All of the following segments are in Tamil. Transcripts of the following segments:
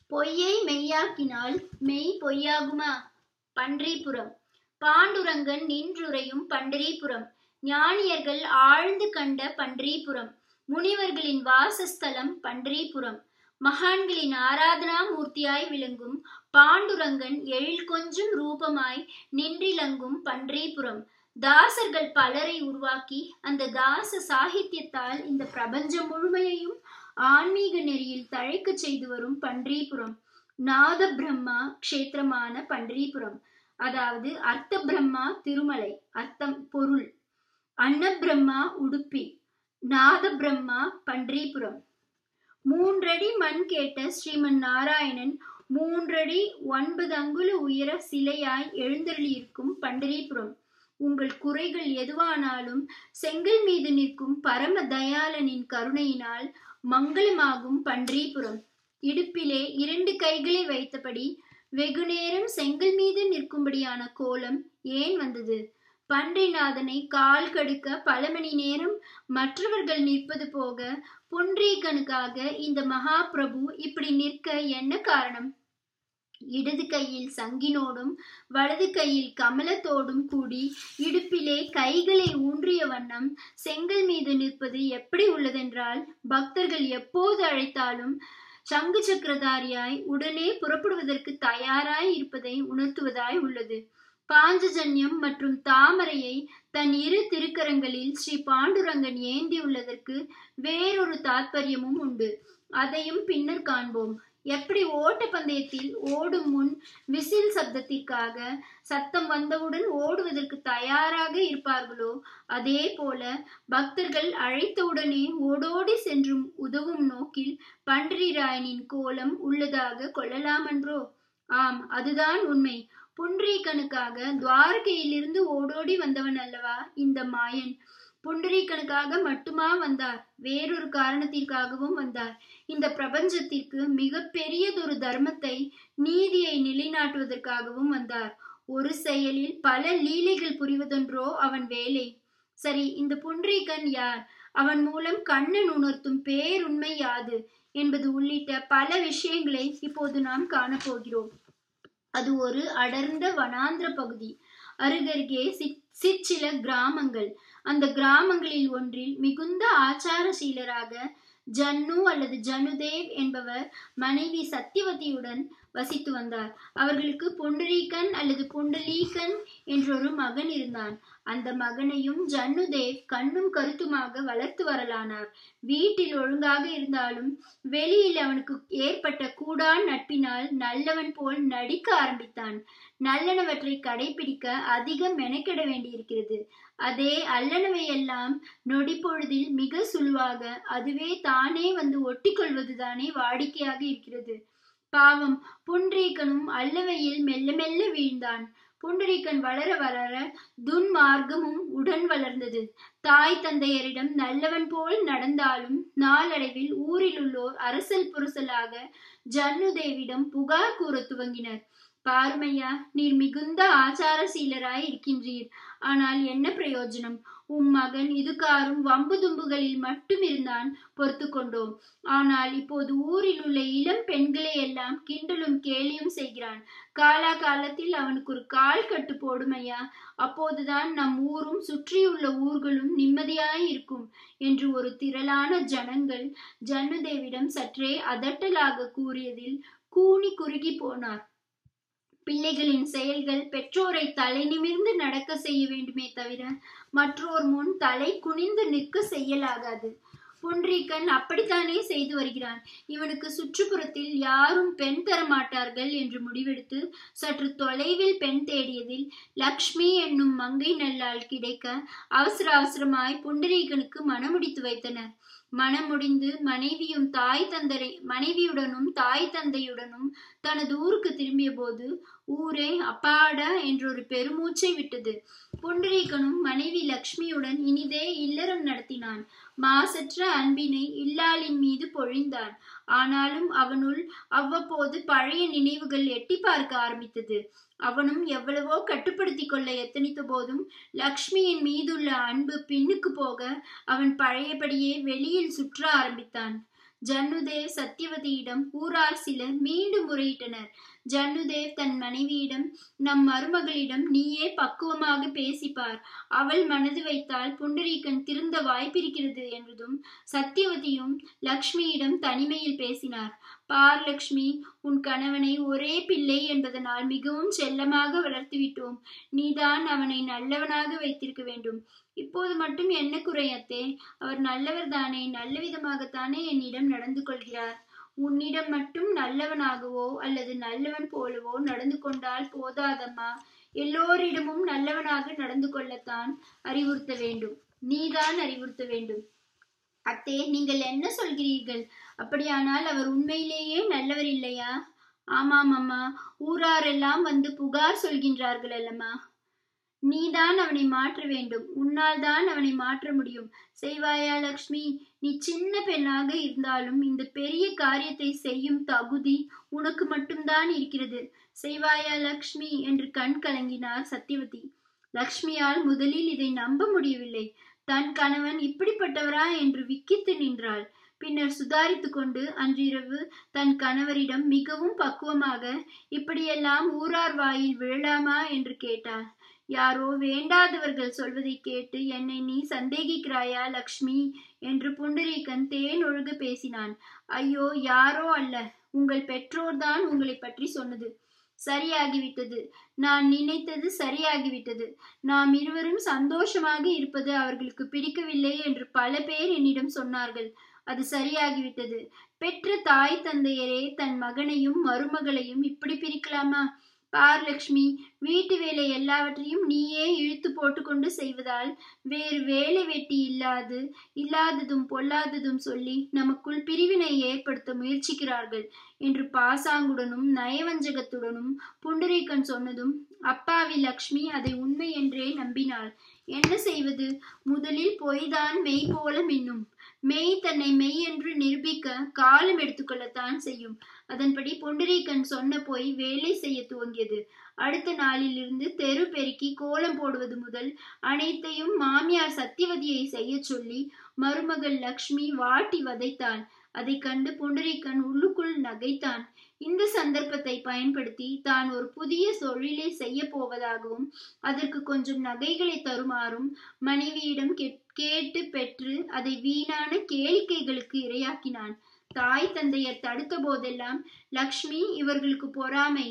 பொய்யை மெய்யாக்கினால் மெய் பொய்யாகுமா பன்றிபுரம் பாண்டுரங்கன் நின்றுரையும் பன்றிபுரம் ஞானியர்கள் ஆழ்ந்து கண்ட பன்றிபுரம் முனிவர்களின் வாசஸ்தலம் பன்றிபுரம் மகான்களின் ஆராதனா மூர்த்தியாய் விளங்கும் பாண்டுரங்கன் எழில் கொஞ்சும் ரூபமாய் நின்றிலங்கும் பன்றிபுரம் தாசர்கள் பலரை உருவாக்கி அந்த தாச சாகித்யத்தால் இந்த பிரபஞ்சம் முழுமையையும் ஆன்மீக நெறியில் தழைக்க செய்து வரும் பன்றிபுரம் நாத பிரம்மா க்ஷேத்திரமான பன்றிபுரம் அதாவது அர்த்த பிரம்மா திருமலை அர்த்தம் பொருள் அன்ன பிரம்மா உடுப்பி நாத பிரம்மா பன்றிபுரம் மூன்றடி மண் கேட்ட ஸ்ரீமன் நாராயணன் மூன்றடி ஒன்பது அங்குல உயர சிலையாய் எழுந்தருளியிருக்கும் பண்டரிபுரம் உங்கள் குறைகள் எதுவானாலும் செங்கல் மீது நிற்கும் பரம தயாளனின் கருணையினால் மங்களமாகும் பன்றிபுரம் இடுப்பிலே இரண்டு கைகளை வைத்தபடி வெகுநேரம் செங்கல் மீது நிற்கும்படியான கோலம் ஏன் வந்தது பன்றிநாதனை கால் கடுக்க பல மணி நேரம் மற்றவர்கள் நிற்பது போக புன்றீகனுக்காக இந்த மகாபிரபு இப்படி நிற்க என்ன காரணம் இடது கையில் சங்கினோடும் வலது கையில் கமலத்தோடும் கூடி இடுப்பிலே கைகளை ஊன்றிய வண்ணம் செங்கல் மீது நிற்பது எப்படி உள்ளதென்றால் பக்தர்கள் எப்போது அழைத்தாலும் சங்கு சக்கரதாரியாய் உடனே புறப்படுவதற்கு தயாராய் இருப்பதை உணர்த்துவதாய் உள்ளது பாஞ்சஜன்யம் மற்றும் தாமரையை தன் இரு திருக்கரங்களில் ஸ்ரீ பாண்டுரங்கன் ஏந்தியுள்ளதற்கு வேறொரு தாத்பரியமும் உண்டு அதையும் பின்னர் காண்போம் எப்படி ஓட்ட பந்தயத்தில் ஓடும் முன் விசில் சப்தத்திற்காக சத்தம் வந்தவுடன் ஓடுவதற்கு தயாராக இருப்பார்களோ அதே போல பக்தர்கள் அழைத்தவுடனே ஓடோடி சென்றும் உதவும் நோக்கில் பன்றிராயனின் கோலம் உள்ளதாக கொள்ளலாமன்றோ ஆம் அதுதான் உண்மை புன்றீகனுக்காக துவாரகையிலிருந்து ஓடோடி வந்தவன் அல்லவா இந்த மாயன் புண்டரீகனுக்காக மட்டுமா வந்தார் வேறொரு காரணத்திற்காகவும் வந்தார் இந்த பிரபஞ்சத்திற்கு மிக பெரியதொரு தர்மத்தை நீதியை நிலைநாட்டுவதற்காகவும் வந்தார் ஒரு செயலில் பல லீலைகள் புரிவதென்றோ அவன் வேலை சரி இந்த புன்றீகன் யார் அவன் மூலம் கண்ணன் உணர்த்தும் பேருண்மை யாது என்பது உள்ளிட்ட பல விஷயங்களை இப்போது நாம் காணப்போகிறோம் அது ஒரு அடர்ந்த வனாந்திர பகுதி அருகருகே சிற்சில கிராமங்கள் அந்த கிராமங்களில் ஒன்றில் மிகுந்த ஆச்சாரசீலராக ஜன்னு அல்லது ஜனுதேவ் என்பவர் மனைவி சத்தியவதியுடன் வசித்து வந்தார் அவர்களுக்கு புண்டரீகன் அல்லது புண்டலீகன் என்றொரு மகன் இருந்தான் அந்த மகனையும் ஜன்னுதேவ் கண்ணும் கருத்துமாக வளர்த்து வரலானார் வீட்டில் ஒழுங்காக இருந்தாலும் வெளியில் அவனுக்கு ஏற்பட்ட கூடான் நட்பினால் நல்லவன் போல் நடிக்க ஆரம்பித்தான் நல்லனவற்றை கடைபிடிக்க அதிகம் மெனக்கிட வேண்டியிருக்கிறது அதே அல்லனவையெல்லாம் நொடி பொழுதில் மிக சுழுவாக அதுவே தானே வந்து ஒட்டி கொள்வதுதானே வாடிக்கையாக இருக்கிறது பாவம் புன்றீகனும் அல்லவையில் மெல்ல மெல்ல வீழ்ந்தான் புண்டரீகன் வளர வளர துன்மார்க்கமும் உடன் வளர்ந்தது தாய் தந்தையரிடம் நல்லவன் போல் நடந்தாலும் நாளடைவில் ஊரில் உள்ளோர் அரசல் புரசலாக ஜன்னுதேவிடம் புகார் கூற துவங்கினர் பாருமையா நீர் மிகுந்த ஆச்சாரசீலராய் இருக்கின்றீர் ஆனால் என்ன பிரயோஜனம் உம் மகன் இதுகாரும் வம்பு தும்புகளில் மட்டும் இருந்தான் பொறுத்து கொண்டோம் ஆனால் இப்போது ஊரில் உள்ள இளம் பெண்களை எல்லாம் கிண்டலும் கேலியும் செய்கிறான் காலா காலத்தில் அவனுக்கு ஒரு கால் கட்டு போடுமையா அப்போதுதான் நம் ஊரும் சுற்றியுள்ள ஊர்களும் நிம்மதியாய் இருக்கும் என்று ஒரு திரளான ஜனங்கள் ஜன்னுதேவிடம் சற்றே அதட்டலாக கூறியதில் கூனி குறுகி போனார் பிள்ளைகளின் செயல்கள் பெற்றோரை தலை நிமிர்ந்து நடக்க செய்ய வேண்டுமே தவிர மற்றோர் முன் தலை குனிந்து நிற்க செய்யலாகாது புன்றீக்கன் அப்படித்தானே செய்து வருகிறான் இவனுக்கு சுற்றுப்புறத்தில் யாரும் பெண் தர மாட்டார்கள் என்று முடிவெடுத்து சற்று தொலைவில் பெண் தேடியதில் லக்ஷ்மி என்னும் மங்கை நல்லால் கிடைக்க அவசர அவசரமாய் புண்டரீகனுக்கு மனமுடித்து வைத்தனர் மனம் முடிந்து மனைவியும் தாய் தந்தரை மனைவியுடனும் தாய் தந்தையுடனும் தனது ஊருக்கு திரும்பிய போது ஊரே அப்பாடா என்றொரு பெருமூச்சை விட்டது புண்டரீகனும் மனைவி லக்ஷ்மியுடன் இனிதே இல்லறம் நடத்தினான் மாசற்ற அன்பினை இல்லாளின் மீது பொழிந்தான் ஆனாலும் அவனுள் அவ்வப்போது பழைய நினைவுகள் எட்டி பார்க்க ஆரம்பித்தது அவனும் எவ்வளவோ கட்டுப்படுத்தி கொள்ள எத்தனித்த போதும் லக்ஷ்மியின் மீதுள்ள அன்பு பின்னுக்கு போக அவன் பழையபடியே வெளியில் சுற்ற ஆரம்பித்தான் ஜன்னுதேவ் சத்தியவதியிடம் ஊரார் சிலர் மீண்டும் முறையிட்டனர் ஜன்னுதேவ் தன் மனைவியிடம் நம் மருமகளிடம் நீயே பக்குவமாக பேசிப்பார் அவள் மனது வைத்தால் புண்டரீகன் திருந்த வாய்ப்பிருக்கிறது என்றதும் சத்தியவதியும் லக்ஷ்மியிடம் தனிமையில் பேசினார் பார் லக்ஷ்மி உன் கணவனை ஒரே பிள்ளை என்பதனால் மிகவும் செல்லமாக வளர்த்துவிட்டோம் நீதான் அவனை நல்லவனாக வைத்திருக்க வேண்டும் இப்போது மட்டும் என்ன குறையத்தே அவர் நல்லவர் தானே நல்ல விதமாகத்தானே என்னிடம் நடந்து கொள்கிறார் உன்னிடம் மட்டும் நல்லவனாகவோ அல்லது நல்லவன் போலவோ நடந்து கொண்டால் போதாதம்மா எல்லோரிடமும் நல்லவனாக நடந்து கொள்ளத்தான் அறிவுறுத்த வேண்டும் நீதான் அறிவுறுத்த வேண்டும் அத்தே நீங்கள் என்ன சொல்கிறீர்கள் அப்படியானால் அவர் உண்மையிலேயே நல்லவர் இல்லையா ஆமாம் அம்மா ஊராரெல்லாம் வந்து புகார் சொல்கின்றார்கள் அல்லம்மா நீதான் அவனை மாற்ற வேண்டும் உன்னால் தான் அவனை மாற்ற முடியும் செய்வாயா லக்ஷ்மி நீ சின்ன பெண்ணாக இருந்தாலும் இந்த பெரிய காரியத்தை செய்யும் தகுதி உனக்கு மட்டும்தான் இருக்கிறது செய்வாயா லக்ஷ்மி என்று கண் கலங்கினார் சத்தியவதி லக்ஷ்மியால் முதலில் இதை நம்ப முடியவில்லை தன் கணவன் இப்படிப்பட்டவரா என்று விக்கித்து நின்றாள் பின்னர் சுதாரித்து கொண்டு அன்றிரவு தன் கணவரிடம் மிகவும் பக்குவமாக இப்படியெல்லாம் ஊரார் வாயில் விழலாமா என்று கேட்டாள் யாரோ வேண்டாதவர்கள் சொல்வதை கேட்டு என்னை நீ சந்தேகிக்கிறாயா லக்ஷ்மி என்று புண்டரீகன் தேன் ஒழுக பேசினான் ஐயோ யாரோ அல்ல உங்கள் பெற்றோர்தான் உங்களை பற்றி சொன்னது சரியாகிவிட்டது நான் நினைத்தது சரியாகிவிட்டது நாம் இருவரும் சந்தோஷமாக இருப்பது அவர்களுக்கு பிடிக்கவில்லை என்று பல பேர் என்னிடம் சொன்னார்கள் அது சரியாகிவிட்டது பெற்ற தாய் தந்தையரே தன் மகனையும் மருமகளையும் இப்படி பிரிக்கலாமா பார் லக்ஷ்மி வீட்டு வேலை எல்லாவற்றையும் நீயே இழுத்து போட்டுக்கொண்டு செய்வதால் வேறு வேலை வெட்டி இல்லாது இல்லாததும் பொல்லாததும் சொல்லி நமக்குள் பிரிவினை ஏற்படுத்த முயற்சிக்கிறார்கள் என்று பாசாங்குடனும் நயவஞ்சகத்துடனும் புண்டரீகன் சொன்னதும் அப்பாவி லக்ஷ்மி அதை உண்மை என்றே நம்பினாள் என்ன செய்வது முதலில் பொய்தான் மெய் போல மின்னும் மெய் தன்னை மெய் என்று நிரூபிக்க காலம் எடுத்துக்கொள்ளத்தான் செய்யும் அதன்படி பொண்டரீகன் சொன்ன பொய் வேலை செய்ய துவங்கியது அடுத்த நாளிலிருந்து தெரு பெருக்கி கோலம் போடுவது முதல் அனைத்தையும் மாமியார் சத்தியவதியை செய்ய சொல்லி மருமகள் லக்ஷ்மி வாட்டி வதைத்தாள் அதை கண்டு புண்டரீகன் உள்ளுக்குள் நகைத்தான் இந்த சந்தர்ப்பத்தை பயன்படுத்தி தான் ஒரு புதிய தொழிலை செய்ய போவதாகவும் அதற்கு கொஞ்சம் நகைகளை தருமாறும் மனைவியிடம் கேட்டு பெற்று அதை வீணான கேளிக்கைகளுக்கு இரையாக்கினான் தாய் தந்தையர் தடுத்த போதெல்லாம் லக்ஷ்மி இவர்களுக்கு பொறாமை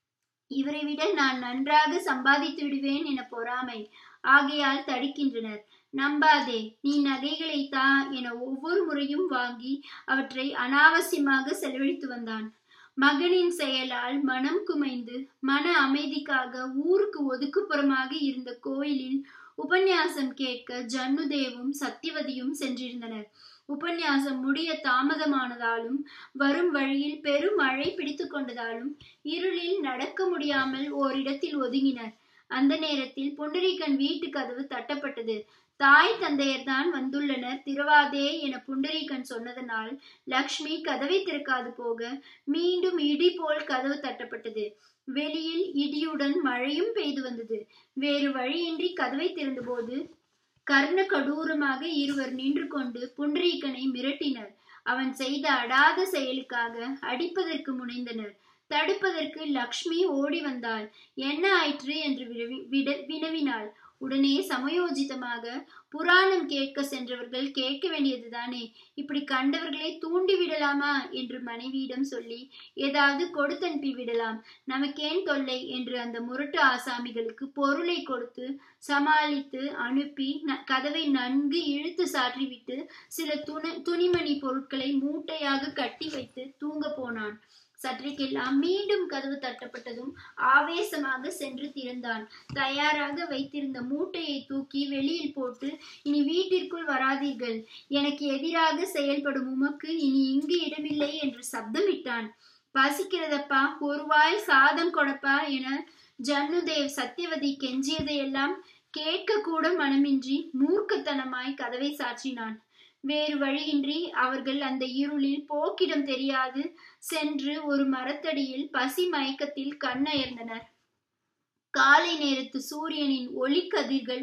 இவரை விட நான் நன்றாக சம்பாதித்து விடுவேன் என பொறாமை ஆகையால் தடுக்கின்றனர் நம்பாதே நீ நகைகளை தா என ஒவ்வொரு முறையும் வாங்கி அவற்றை அனாவசியமாக செலவழித்து வந்தான் மகனின் செயலால் மனம் குமைந்து மன அமைதிக்காக ஊருக்கு ஒதுக்குப்புறமாக இருந்த கோயிலில் உபன்யாசம் கேட்க ஜன்னுதேவும் சத்தியவதியும் சென்றிருந்தனர் உபன்யாசம் முடிய தாமதமானதாலும் வரும் வழியில் பெரும் மழை பிடித்து கொண்டதாலும் இருளில் நடக்க முடியாமல் ஓரிடத்தில் ஒதுங்கினர் அந்த நேரத்தில் புண்டரீகன் வீட்டு கதவு தட்டப்பட்டது தாய் தந்தையர் தான் வந்துள்ளனர் திறவாதே என புண்டரீகன் சொன்னதனால் லக்ஷ்மி கதவை திறக்காது போக மீண்டும் இடி போல் கதவு தட்டப்பட்டது வெளியில் இடியுடன் மழையும் பெய்து வந்தது வேறு வழியின்றி கதவை திறந்தபோது கர்ண கடூரமாக இருவர் நின்று கொண்டு புண்டரீகனை மிரட்டினர் அவன் செய்த அடாத செயலுக்காக அடிப்பதற்கு முனைந்தனர் தடுப்பதற்கு லக்ஷ்மி ஓடி வந்தாள் என்ன ஆயிற்று என்று வினவினாள் உடனே சமயோஜிதமாக புராணம் கேட்க சென்றவர்கள் கேட்க வேண்டியதுதானே இப்படி கண்டவர்களை தூண்டி விடலாமா என்று மனைவியிடம் சொல்லி ஏதாவது கொடுத்தனுப்பி விடலாம் நமக்கேன் தொல்லை என்று அந்த முரட்டு ஆசாமிகளுக்கு பொருளை கொடுத்து சமாளித்து அனுப்பி கதவை நன்கு இழுத்து சாற்றிவிட்டு சில துணி துணிமணி பொருட்களை மூட்டையாக கட்டி வைத்து தூங்க போனான் சற்றைக்கெல்லாம் மீண்டும் கதவு தட்டப்பட்டதும் ஆவேசமாக சென்று திறந்தான் தயாராக வைத்திருந்த மூட்டையை தூக்கி வெளியில் போட்டு இனி வீட்டிற்குள் வராதீர்கள் எனக்கு எதிராக செயல்படும் உமக்கு இனி இங்கு இடமில்லை என்று சப்தமிட்டான் பசிக்கிறதப்பா ஒரு வாய் சாதம் கொடுப்பா என ஜன்னுதேவ் சத்தியவதி கெஞ்சியதையெல்லாம் கேட்க கூட மனமின்றி மூர்க்கத்தனமாய் கதவை சாற்றினான் வேறு வழியின்றி அவர்கள் அந்த இருளில் போக்கிடம் தெரியாது சென்று ஒரு மரத்தடியில் பசி மயக்கத்தில் கண்ணயர்ந்தனர் காலை நேரத்து சூரியனின் ஒளி கதிர்கள்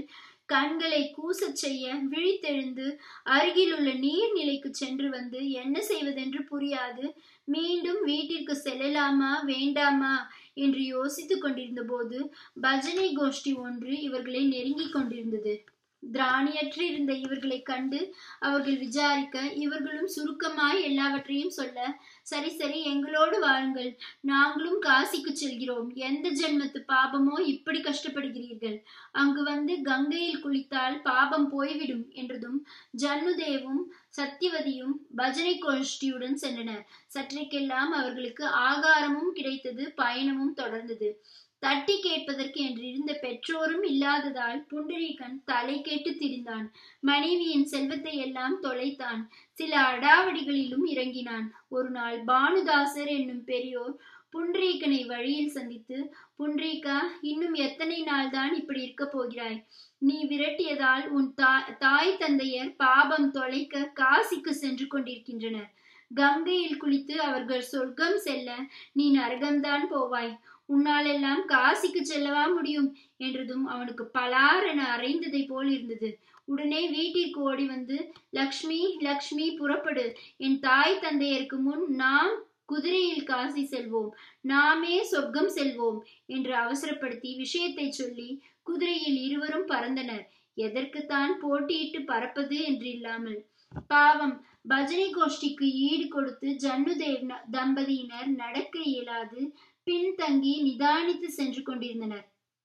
கண்களை கூசச் செய்ய விழித்தெழுந்து அருகிலுள்ள நீர்நிலைக்கு சென்று வந்து என்ன செய்வதென்று புரியாது மீண்டும் வீட்டிற்கு செல்லலாமா வேண்டாமா என்று யோசித்துக் கொண்டிருந்த போது பஜனை கோஷ்டி ஒன்று இவர்களை நெருங்கிக் கொண்டிருந்தது திராணியற்று இருந்த இவர்களை கண்டு அவர்கள் விசாரிக்க இவர்களும் சுருக்கமாய் எல்லாவற்றையும் சொல்ல சரி சரி எங்களோடு வாருங்கள் நாங்களும் காசிக்கு செல்கிறோம் எந்த ஜென்மத்து பாபமோ இப்படி கஷ்டப்படுகிறீர்கள் அங்கு வந்து கங்கையில் குளித்தால் பாபம் போய்விடும் என்றதும் ஜன்னுதேவும் சத்தியவதியும் பஜனை கோஷ்டியுடன் சென்றனர் சற்றைக்கெல்லாம் அவர்களுக்கு ஆகாரமும் கிடைத்தது பயணமும் தொடர்ந்தது தட்டி கேட்பதற்கு என்று இருந்த பெற்றோரும் இல்லாததால் புண்டரீகன் தலை கேட்டு திரிந்தான் மனைவியின் செல்வத்தை எல்லாம் தொலைத்தான் சில அடாவடிகளிலும் இறங்கினான் ஒரு நாள் பானுதாசர் என்னும் பெரியோர் புண்டரீகனை வழியில் சந்தித்து புண்டரீகா இன்னும் எத்தனை நாள் தான் இப்படி இருக்க போகிறாய் நீ விரட்டியதால் உன் தாய் தந்தையர் பாபம் தொலைக்க காசிக்கு சென்று கொண்டிருக்கின்றனர் கங்கையில் குளித்து அவர்கள் சொர்க்கம் செல்ல நீ நரகம்தான் போவாய் உன்னாலெல்லாம் காசிக்கு செல்லவா முடியும் என்றதும் அவனுக்கு பலாரென அரைந்ததை போல் இருந்தது உடனே வீட்டிற்கு ஓடி வந்து லக்ஷ்மி லக்ஷ்மி புறப்படு என் தாய் தந்தையருக்கு முன் நாம் குதிரையில் காசி செல்வோம் நாமே சொர்க்கம் செல்வோம் என்று அவசரப்படுத்தி விஷயத்தை சொல்லி குதிரையில் இருவரும் பறந்தனர் எதற்குத்தான் போட்டியிட்டு பறப்பது என்று இல்லாமல் பாவம் பஜனை கோஷ்டிக்கு ஈடு கொடுத்து ஜன்னுதேவ் தம்பதியினர் நடக்க இயலாது பின்தங்கி நிதானித்து சென்று கொண்டிருந்தனர்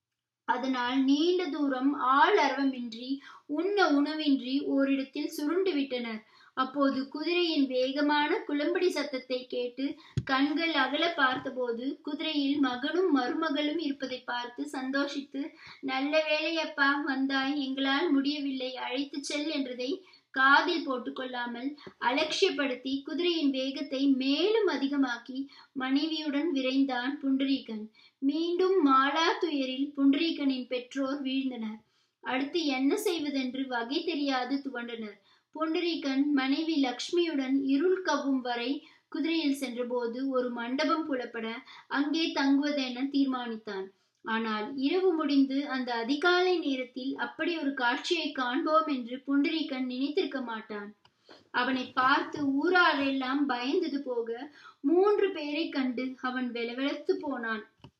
அதனால் நீண்ட தூரம் ஆள் அரவமின்றி உண்ண உணவின்றி ஓரிடத்தில் சுருண்டு விட்டனர் அப்போது குதிரையின் வேகமான குளம்படி சத்தத்தை கேட்டு கண்கள் அகல பார்த்தபோது குதிரையில் மகனும் மருமகளும் இருப்பதை பார்த்து சந்தோஷித்து நல்ல வேலையப்பா வந்தாய் எங்களால் முடியவில்லை அழைத்து செல் என்றதை காதில் போட்டுக்கொள்ளாமல் அலட்சியப்படுத்தி குதிரையின் வேகத்தை மேலும் அதிகமாக்கி மனைவியுடன் விரைந்தான் புண்டரீகன் மீண்டும் மாலா துயரில் புண்டரீகனின் பெற்றோர் வீழ்ந்தனர் அடுத்து என்ன செய்வதென்று வகை தெரியாது துவண்டனர் புண்டரீகன் மனைவி லக்ஷ்மியுடன் இருள் கவ்வும் வரை குதிரையில் சென்றபோது ஒரு மண்டபம் புலப்பட அங்கே தங்குவதென தீர்மானித்தான் ஆனால் இரவு முடிந்து அந்த அதிகாலை நேரத்தில் அப்படி ஒரு காட்சியை காண்போம் என்று புண்டரீகன் நினைத்திருக்க மாட்டான் அவனை பார்த்து ஊராரெல்லாம் பயந்தது போக மூன்று பேரை கண்டு அவன் வெலவெலத்து போனான்